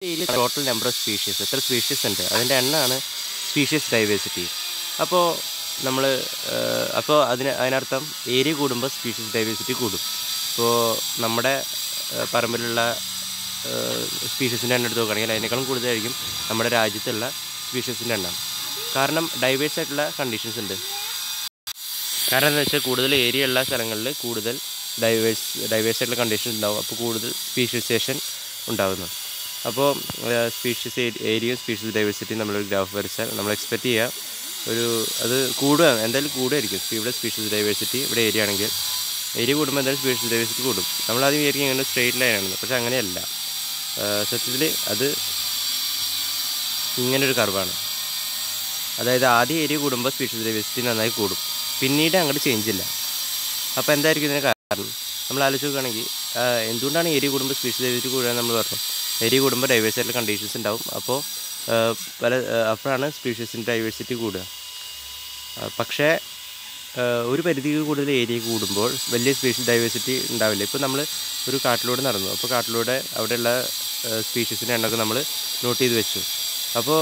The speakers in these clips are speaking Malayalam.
area total number of species എത്ര സ്പീഷീസ് ഉണ്ട് അതിൻ്റെ എണ്ണമാണ് സ്പീഷീസ് ഡൈവേഴ്സിറ്റി അപ്പോൾ നമ്മൾ അപ്പോൾ അതിന് അതിനർത്ഥം ഏരിയ കൂടുമ്പോൾ സ്പീഷീസ് ഡൈവേഴ്സിറ്റി കൂടും ഇപ്പോൾ നമ്മുടെ ഏഹ്, പറമ്പിലുള്ള സ്പീഷീസിൻ്റെ എണ്ണം എടുത്ത് നോക്കുകയാണെങ്കിൽ അതിനേക്കാളും കൂടുതലായിരിക്കും നമ്മുടെ രാജ്യത്തുള്ള സ്പീഷീസിൻ്റെ എണ്ണം കാരണം ഡൈവേഴ്സ് ആയിട്ടുള്ള കണ്ടീഷൻസ് ഉണ്ട് കാരണം എന്താ വെച്ചാൽ കൂടുതൽ ഏരിയ ഉള്ള സ്ഥലങ്ങളിൽ കൂടുതൽ ഡൈവേഴ്സ് ഡൈവേഴ്സ് ആയിട്ടുള്ള കണ്ടീഷൻസ് ഉണ്ടാവും അപ്പോൾ കൂടുതൽ സ്പീഷ്യസേഷൻ ഉണ്ടാകുന്നു അപ്പോൾ സ്പീഷ്യസ് ഏരിയയും സ്പീഷ്യസ് ഡൈവേഴ്സിറ്റി നമ്മളൊരു ഗ്രാഫ് വരച്ചാൽ നമ്മൾ എക്സ്പെക്റ്റ് ചെയ്യുക ഒരു അത് കൂടുക എന്തായാലും കൂടുമായിരിക്കും ഇപ്പോൾ ഇവിടെ സ്പീഷ്യസ് ഡൈവേഴ്സിറ്റി ഇവിടെ ഏരിയ ആണെങ്കിൽ ഏരിയ കൂടുമ്പോൾ എന്തായാലും സ്പീഷ്യസ് ഡൈവേഴ്സിറ്റി കൂടും നമ്മളാദ്യം വിചാരിക്കും ഇങ്ങനെ സ്ട്രെയിറ്റ് ലൈൻ ആണെന്ന് പക്ഷേ അങ്ങനെയല്ല സത്യത്തിൽ അത് ഇങ്ങനൊരു കർവാണ് അതായത് ആദ്യം ഏരിയ കൂടുമ്പോൾ സ്പീഷ്യസ് ഡൈവേഴ്സിറ്റി നന്നായി കൂടും പിന്നീട് അങ്ങോട്ട് ചേഞ്ച് ഇല്ല അപ്പോൾ എന്തായിരിക്കും ഇതിന് കാരണം നമ്മൾ ആലോചിച്ച് നോക്കുകയാണെങ്കിൽ ആ, എന്തുകൊണ്ടാണ് ഏരിയ കൂടുമ്പോൾ സ്പീഷ്യസ് ഡൈവേഴ്സിറ്റി കൂടുക നമ്മൾ പറഞ്ഞു ഏരിയ കൂടുമ്പോൾ ഡൈവേഴ്സ് ആയിട്ടുള്ള കണ്ടീഷൻസ് ഉണ്ടാവും അപ്പോൾ ആ, പല ആ, അപ്പോഴാണ് സ്പീഷ്യസിൻ്റെ ഡൈവേഴ്സിറ്റി കൂടുക ആ, പക്ഷേ ആ, ഒരു പരിധിക്ക് കൂടുതൽ ഏരിയ കൂടുമ്പോൾ വലിയ സ്പീഷ്യസ് ഡൈവേഴ്സിറ്റി ഉണ്ടാവില്ല ഇപ്പോൾ നമ്മൾ ഒരു കാട്ടിലൂടെ നടന്നു അപ്പോൾ കാട്ടിലൂടെ അവിടെയുള്ള സ്പീഷ്യസിൻ്റെ എണ്ണമൊക്കെ നമ്മൾ നോട്ട് ചെയ്ത് വെച്ചു അപ്പോൾ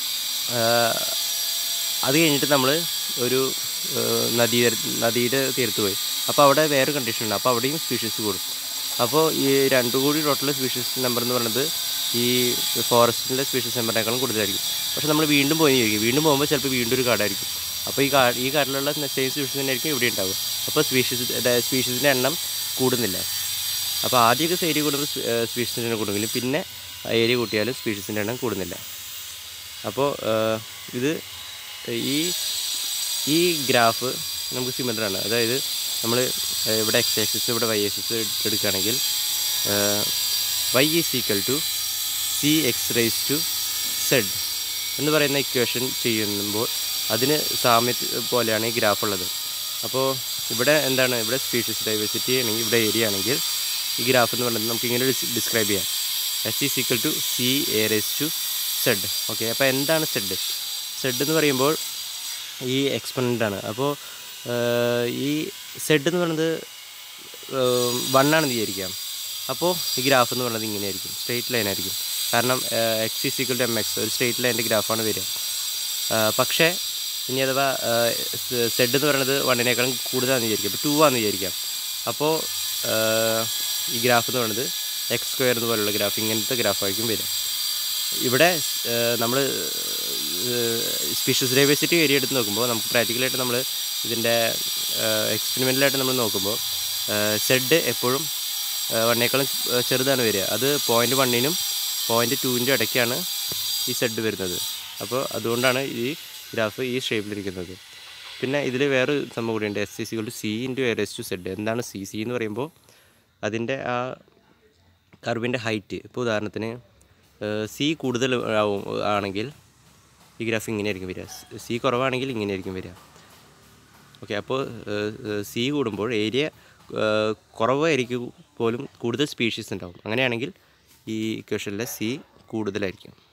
അത് കഴിഞ്ഞിട്ട് നമ്മൾ ഒരു ഏഹ്, നദീ നദിയുടെ തീരത്ത് പോയി അപ്പോൾ അവിടെ വേറെ കണ്ടീഷൻ ഉണ്ട് അപ്പോൾ അവിടെയും സ്പീഷീസ് കൂടും അപ്പോൾ ഈ രണ്ടു കൂടി ടോട്ടൽ സ്പീഷീസ് നമ്പർ എന്ന് പറയുന്നത് ഈ ഫോറസ്റ്റിൻ്റെ സ്പീഷീസ് നമ്പറിനേക്കാളും കൂടുതലായിരിക്കും പക്ഷേ നമ്മൾ വീണ്ടും പോയി ചോദിക്കും വീണ്ടും പോകുമ്പോൾ ചിലപ്പോൾ വീണ്ടും ഒരു കാടായിരിക്കും അപ്പോൾ ഈ കാ ഈ കാട്ടിലുള്ള സെയിം സ്പീഷീസ് തന്നെ ആയിരിക്കും ഇവിടെ ഉണ്ടാവുക അപ്പോൾ സ്പീഷീസ് സ്പീഷീസിൻ്റെ എണ്ണം കൂടുന്നില്ല അപ്പോൾ ആദ്യമൊക്കെ ഏരിയ കൂടുമ്പോൾ സ്പീഷീസിൻ്റെ എണ്ണം കൂടുമെങ്കിലും പിന്നെ ഏരിയ കൂട്ടിയാലും സ്പീഷീസിൻ്റെ എണ്ണം കൂടുന്നില്ല അപ്പോൾ ഏഹ്, ഇത് ഈ ഈ ഗ്രാഫ് നമുക്ക് സിമിലർ ആണ് അതായത് നമ്മൾ ഇവിടെ എക്സ് ആക്സിസ് ഇവിടെ വൈ ആക്സിസ് എടുക്കുകയാണെങ്കിൽ Y is equal to C X raise to Z എന്ന് പറയുന്ന ഇക്വേഷൻ ചെയ്യുമ്പോൾ അതിന് സാമ്യ പോലെയാണ് ഈ ഗ്രാഫ് ഉള്ളത് അപ്പോൾ ഇവിടെ എന്താണ് ഇവിടെ സ്പീഷീസ് ഡൈവേഴ്സിറ്റി ആണെങ്കിൽ ഇവിടെ ഏരിയ ആണെങ്കിൽ ഈ ഗ്രാഫ് എന്ന് പറയുന്നത് നമുക്ക് ഇങ്ങനെ ഡിസ്ക്രൈബ് ചെയ്യാം S is equal to C A raise to Z okay അപ്പോൾ എന്താണ് സെഡ് സെഡ് എന്ന് പറയുമ്പോൾ ഈ എക്സ്പൊണൻ്റ് ആണ് അപ്പോൾ ഈ സെഡ് എന്ന് പറയുന്നത് വൺ ആണെന്ന് വിചാരിക്കാം അപ്പോൾ ഈ ഗ്രാഫ് എന്ന് പറയുന്നത് ഇങ്ങനെയായിരിക്കും സ്ട്രെയിറ്റ് ലൈൻ ആയിരിക്കും കാരണം X is equal to M X ഒരു സ്ട്രെയിറ്റ് ലൈൻ്റെ ഗ്രാഫാണ് വരിക ആ, പക്ഷേ ഇനി അഥവാ സെഡ് എന്ന് പറയുന്നത് വണ്ണിനേക്കാളും കൂടുതലാണെന്ന് വിചാരിക്കാം ഇപ്പോൾ ടു ആണെന്ന് വിചാരിക്കാം അപ്പോൾ ആ, ഈ ഗ്രാഫ് എന്ന് പറയുന്നത് എക്സ് സ്ക്വയർ എന്ന് പോലുള്ള ഗ്രാഫ് ഇങ്ങനത്തെ ഗ്രാഫായിരിക്കും വരിക ഇവിടെ നമ്മൾ സ്പീഷ്യസ് ഡൈവേഴ്സിറ്റി ഏരിയ എടുത്ത് നോക്കുമ്പോൾ നമുക്ക് പ്രാക്ടിക്കലായിട്ട് നമ്മൾ ഇതിൻ്റെ എക്സ്പെരിമെൻ്റലായിട്ട് നമ്മൾ നോക്കുമ്പോൾ സെഡ് എപ്പോഴും വണ്ണേക്കാളും ചെറുതാണ് വരിക അത് പോയിൻറ്റ് വണ്ണിനും പോയിൻറ്റ് ടുവിൻ്റെ ഇടയ്ക്കാണ് ഈ സെഡ് വരുന്നത് അപ്പോൾ അതുകൊണ്ടാണ് ഈ ഗ്രാഫ് ഈ ഷേപ്പിലിരിക്കുന്നത് പിന്നെ ഇതിൽ വേറെ സംഭവം കൂടിയുണ്ട് എസ് സി സികൾ C into A S to Z എന്താണ് സി സി എന്ന് പറയുമ്പോൾ അതിൻ്റെ ആ കർവിൻ്റെ ഹൈറ്റ് ഇപ്പോൾ ഉദാഹരണത്തിന് സി കൂടുതൽ ആവും ആണെങ്കിൽ ഈ ഗ്രാഫ് ഇങ്ങനെയായിരിക്കും വരിക സി കുറവാണെങ്കിൽ ഇങ്ങനെയായിരിക്കും വരിക ഓക്കെ അപ്പോൾ സി കൂടുമ്പോൾ ഏരിയ കുറവായിരിക്കും പോലും കൂടുതൽ സ്പീഷീസ് ഉണ്ടാവും അങ്ങനെയാണെങ്കിൽ ഈ ഇക്വേഷനിലെ സി കൂടുതലായിരിക്കും